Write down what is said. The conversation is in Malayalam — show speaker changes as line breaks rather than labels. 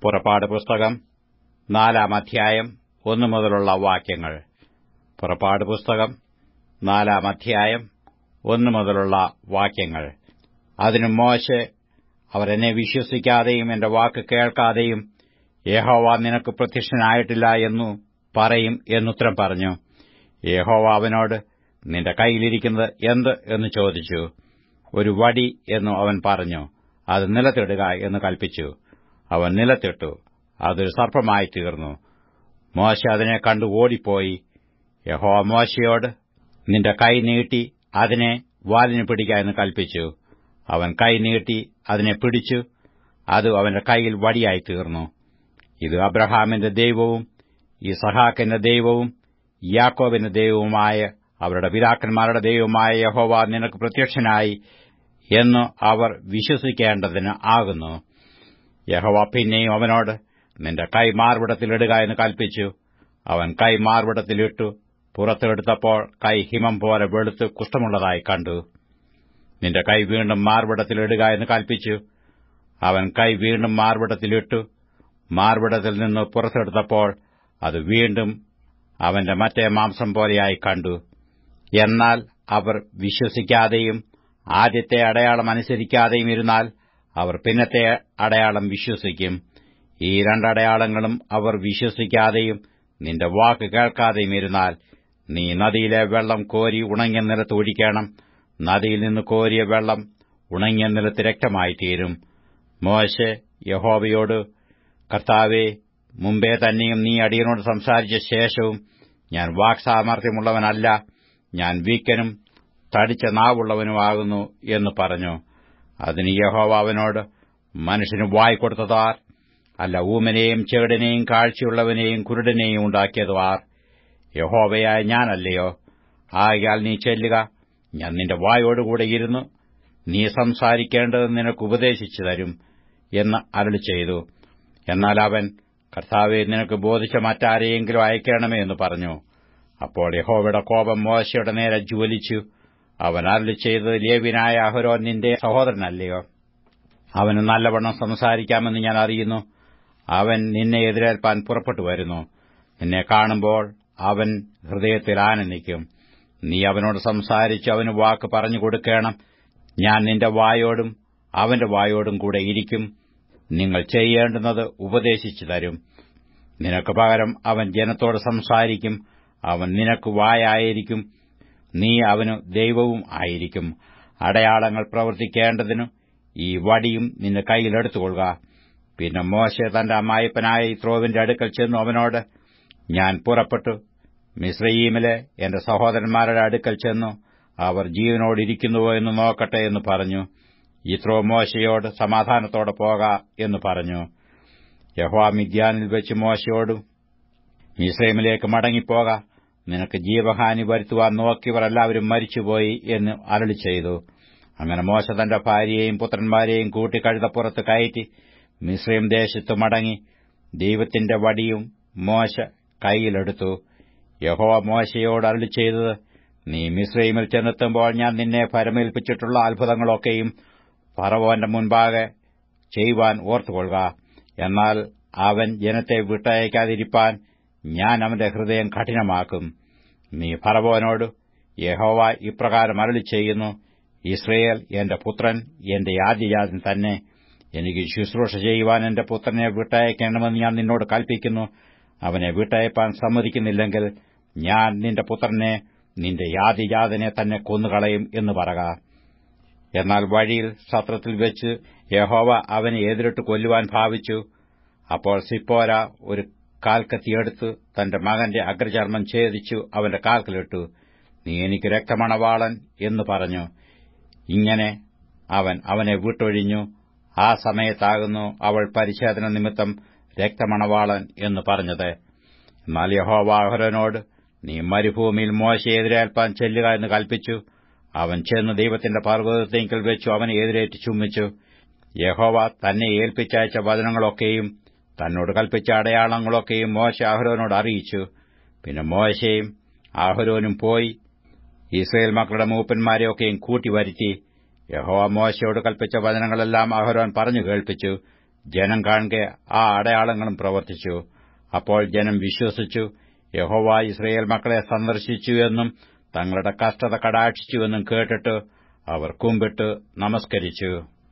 പുറപ്പാട് പുസ്തകം നാലാം അധ്യായം ഒന്നു മുതലുള്ള വാക്യങ്ങൾ പുറപ്പാട് പുസ്തകം നാലാം അധ്യായം ഒന്നു മുതലുള്ള വാക്യങ്ങൾ അതിനു മോശെ അവർ എന്നെ വിശ്വസിക്കാതെയും എന്റെ വാക്ക് കേൾക്കാതെയും യഹോവ നിനക്ക് പ്രത്യക്ഷനായിട്ടില്ല എന്നു പറയും എന്നുത്തരം പറഞ്ഞു യഹോവ അവനോട് നിന്റെ കൈയിലിരിക്കുന്നത് എന്ത് എന്ന് ചോദിച്ചു ഒരു വടി എന്നു അവൻ പറഞ്ഞു അത് നിലത്തിടുക എന്ന് കൽപ്പിച്ചു അവൻ നിലത്തിട്ടു അതൊരു സർപ്പമായി തീർന്നു മോശ അതിനെ കണ്ടു ഓടിപ്പോയി യഹോവ മോശയോട് നിന്റെ കൈ നീട്ടി അതിനെ വാലിന് പിടിക്ക എന്ന് കൽപ്പിച്ചു അവൻ കൈ നീട്ടി അതിനെ പിടിച്ചു അത് അവന്റെ കൈയിൽ വടിയായി തീർന്നു ഇത് അബ്രഹാമിന്റെ ദൈവവും ഇസഹാക്കിന്റെ ദൈവവും യാക്കോബിന്റെ ദൈവവുമായ അവരുടെ പിതാക്കന്മാരുടെ ദൈവമായ യഹോവ നിനക്ക് പ്രത്യക്ഷനായി എന്ന് അവർ വിശ്വസിക്കേണ്ടതിന് ആകുന്നു യഹോവ പിന്നെയും അവനോട് നിന്റെ കൈ മാർവിടത്തിലിടുക എന്ന് കൽപ്പിച്ചു അവൻ കൈ മാർവിടത്തിലിട്ടു പുറത്തെടുത്തപ്പോൾ കൈ ഹിമം പോലെ വെളുത്ത് കുഷ്ഠമുള്ളതായി കണ്ടു നിന്റെ കൈ വീണ്ടും മാർവിടത്തിലിടുക എന്ന് കൽപ്പിച്ചു അവൻ കൈ വീണ്ടും മാർവിടത്തിലിട്ടു മാർവിടത്തിൽ നിന്ന് പുറത്തെടുത്തപ്പോൾ അത് വീണ്ടും അവന്റെ മറ്റേ മാംസം പോലെയായി കണ്ടു എന്നാൽ അവർ വിശ്വസിക്കാതെയും ആദ്യത്തെ അടയാളം അനുസരിക്കാതെയും ഇരുന്നാൽ അവർ പിന്നത്തെ അടയാളം വിശ്വസിക്കും ഈ രണ്ടടയാളങ്ങളും അവർ വിശ്വസിക്കാതെയും നിന്റെ വാക്ക് കേൾക്കാതെയും ഇരുന്നാൽ നീ നദിയിലെ വെള്ളം കോരി ഉണങ്ങിയ നിലത്ത് ഒഴിക്കണം നദിയിൽ നിന്ന് കോരിയ വെള്ളം ഉണങ്ങിയ നിലത്ത് രക്തമായി തീരും മോശെ യഹോവയോട് കർത്താവെ മുമ്പേ തന്നെയും നീ അടിയനോട് സംസാരിച്ച ശേഷവും ഞാൻ വാക്സാമർത്ഥ്യമുള്ളവനല്ല ഞാൻ വീക്കനും തടിച്ച നാവുള്ളവനുമാകുന്നു എന്ന് പറഞ്ഞു അതിന് യഹോവ അവനോട് മനുഷ്യന് വായി കൊടുത്തതാർ അല്ല ഊമനെയും ചെകിടനെയും കാഴ്ചയുള്ളവനെയും കുരുടനെയും ഉണ്ടാക്കിയത് ആർ യഹോവയായ ഞാനല്ലയോ ആകയാൽ നീ ചെല്ലുക ഞാൻ നിന്റെ വായോടുകൂടെ ഇരുന്നു നീ സംസാരിക്കേണ്ടത് നിനക്ക് ഉപദേശിച്ചു തരും എന്ന് അരളി ചെയ്തു എന്നാൽ അവൻ കർത്താവെ നിനക്ക് ബോധിച്ച മറ്റാരെയെങ്കിലും അയക്കണമേ എന്ന് പറഞ്ഞു അപ്പോൾ യഹോവയുടെ കോപം മോശയുടെ നേരെ ജ്വലിച്ചു അവൻ അരളി ചെയ്തത് ലേവിനായ അഹരോൻ നിന്റെ സഹോദരനല്ലയോ അവന് നല്ലവണ്ണം സംസാരിക്കാമെന്ന് ഞാൻ അറിയുന്നു അവൻ നിന്നെ എതിരേൽപ്പാൻ പുറപ്പെട്ടു വരുന്നു നിന്നെ കാണുമ്പോൾ അവൻ ഹൃദയത്തിൽ ആനന്ദിക്കും നീ അവനോട് സംസാരിച്ച് അവന് വാക്ക് പറഞ്ഞു കൊടുക്കണം ഞാൻ നിന്റെ വായോടും അവന്റെ വായോടും കൂടെ ഇരിക്കും നിങ്ങൾ ചെയ്യേണ്ടുന്നത് ഉപദേശിച്ചു തരും നിനക്ക് പകരം അവൻ ജനത്തോട് സംസാരിക്കും അവൻ നിനക്ക് വായായിരിക്കും നീ അവന് ദൈവവും ആയിരിക്കും അടയാളങ്ങൾ പ്രവർത്തിക്കേണ്ടതിനു ഈ വടിയും നിന്റെ കൈയിലെടുത്തുകൊള്ളുക പിന്നെ മോശ തന്റെ അമ്മായിപ്പനായ ഇത്രോവിന്റെ അടുക്കൽ ചെന്നു അവനോട് ഞാൻ പുറപ്പെട്ടു മിശ്രയീമിലെ എന്റെ സഹോദരന്മാരുടെ അടുക്കൽ ചെന്നു അവർ ജീവനോടിരിക്കുന്നുവോ എന്ന് നോക്കട്ടെ എന്ന് പറഞ്ഞു ഇത്രോ മോശയോട് സമാധാനത്തോടെ പോക എന്ന് പറഞ്ഞു യഹോവ മിദ്യാനിൽ വെച്ച് മോശയോടും മിശ്രൈമിലേക്ക് മടങ്ങിപ്പോക നിനക്ക് ജീവഹാനി വരുത്തുവാൻ നോക്കിയവർ എല്ലാവരും മരിച്ചുപോയി എന്ന് അരളി ചെയ്തു അങ്ങനെ മോശ തന്റെ ഭാര്യയെയും പുത്രന്മാരെയും കൂട്ടി കഴുതപ്പുറത്ത് കയറ്റി മിശ്രയും ദേശത്ത് മടങ്ങി ദൈവത്തിന്റെ വടിയും മോശ കൈയിലെടുത്തു യഹോവ മോശയോട് അരളി ചെയ്തത് നീ മിശ്രൈമിൽ ചെന്നെത്തുമ്പോൾ ഞാൻ നിന്നെ പരമേൽപ്പിച്ചിട്ടുള്ള അത്ഭുതങ്ങളൊക്കെയും ഫറവോന്റെ മുൻപാകെ ചെയ്യുവാൻ ഓർത്തുകൊള്ളുക എന്നാൽ അവൻ ജനത്തെ വിട്ടയക്കാതിരിപ്പാൻ ഞാൻ അവന്റെ ഹൃദയം കഠിനമാക്കും നീ ഫറവോനോട് യഹോവ ഇപ്രകാരം അരളി ചെയ്യുന്നു ഇസ്രയേൽ എന്റെ പുത്രൻ എന്റെ ആദ്യജാതൻ തന്നെ എനിക്ക് ശുശ്രൂഷ ചെയ്യുവാൻ എന്റെ പുത്രനെ വിട്ടയക്കണമെന്ന് ഞാൻ നിന്നോട് കൽപ്പിക്കുന്നു അവനെ വിട്ടയപ്പാൻ സമ്മതിക്കുന്നില്ലെങ്കിൽ ഞാൻ നിന്റെ പുത്രനെ നിന്റെ യാതിജാതനെ തന്നെ കൊന്നുകളയും എന്ന് പറക എന്നാൽ വഴിയിൽ സത്രത്തിൽ വെച്ച് യഹോവ അവനെ എതിരിട്ട് കൊല്ലുവാൻ ഭാവിച്ചു അപ്പോൾ സിപ്പോര ഒരു കാൽക്കത്തിയെടുത്ത് തന്റെ മകന്റെ അഗ്രചർമ്മം ഛേദിച്ചു അവന്റെ കാൽക്കലിട്ടു നീ എനിക്ക് രക്തമണവാളൻ എന്ന് പറഞ്ഞു ഇങ്ങനെ അവൻ അവനെ വിട്ടൊഴിഞ്ഞു ആ സമയത്താകുന്നു അവൾ പരിശോധന നിമിത്തം രക്തമണവാളൻ എന്ന് പറഞ്ഞത് എന്നാൽ യഹോവാഹരനോട് നീ മരുഭൂമിയിൽ മോശയെ എതിരേൽപ്പാൻ ചെല്ലുക എന്ന് കൽപ്പിച്ചു അവൻ ചെന്ന് ദൈവത്തിന്റെ പർവ്വതത്തെങ്കിൽ വെച്ചു അവനെ എതിരേറ്റ് ചുമ്മിച്ചു യഹോവ തന്നെ ഏൽപ്പിച്ചയച്ച വചനങ്ങളൊക്കെയും തന്നോട് കൽപ്പിച്ച അടയാളങ്ങളൊക്കെയും മോശ ആഹ്രോനോട് അറിയിച്ചു പിന്നെ മോശയും ആഹ്രോനും പോയി ഇസ്രയേൽ മക്കളുടെ മൂപ്പന്മാരെയൊക്കെയും കൂട്ടിവരുത്തി യഹോവ മോശയോട് കൽപ്പിച്ച വചനങ്ങളെല്ലാം അഹരോൻ പറഞ്ഞു കേൾപ്പിച്ചു ജനം കാണുക ആ അടയാളങ്ങളും പ്രവർത്തിച്ചു അപ്പോൾ ജനം വിശ്വസിച്ചു യഹോവ ഇസ്രയേൽ മക്കളെ സന്ദർശിച്ചു എന്നും തങ്ങളുടെ കഷ്ടത കടാക്ഷിച്ചുവെന്നും കേട്ടിട്ട് അവർ കുമ്പിട്ട് നമസ്കരിച്ചു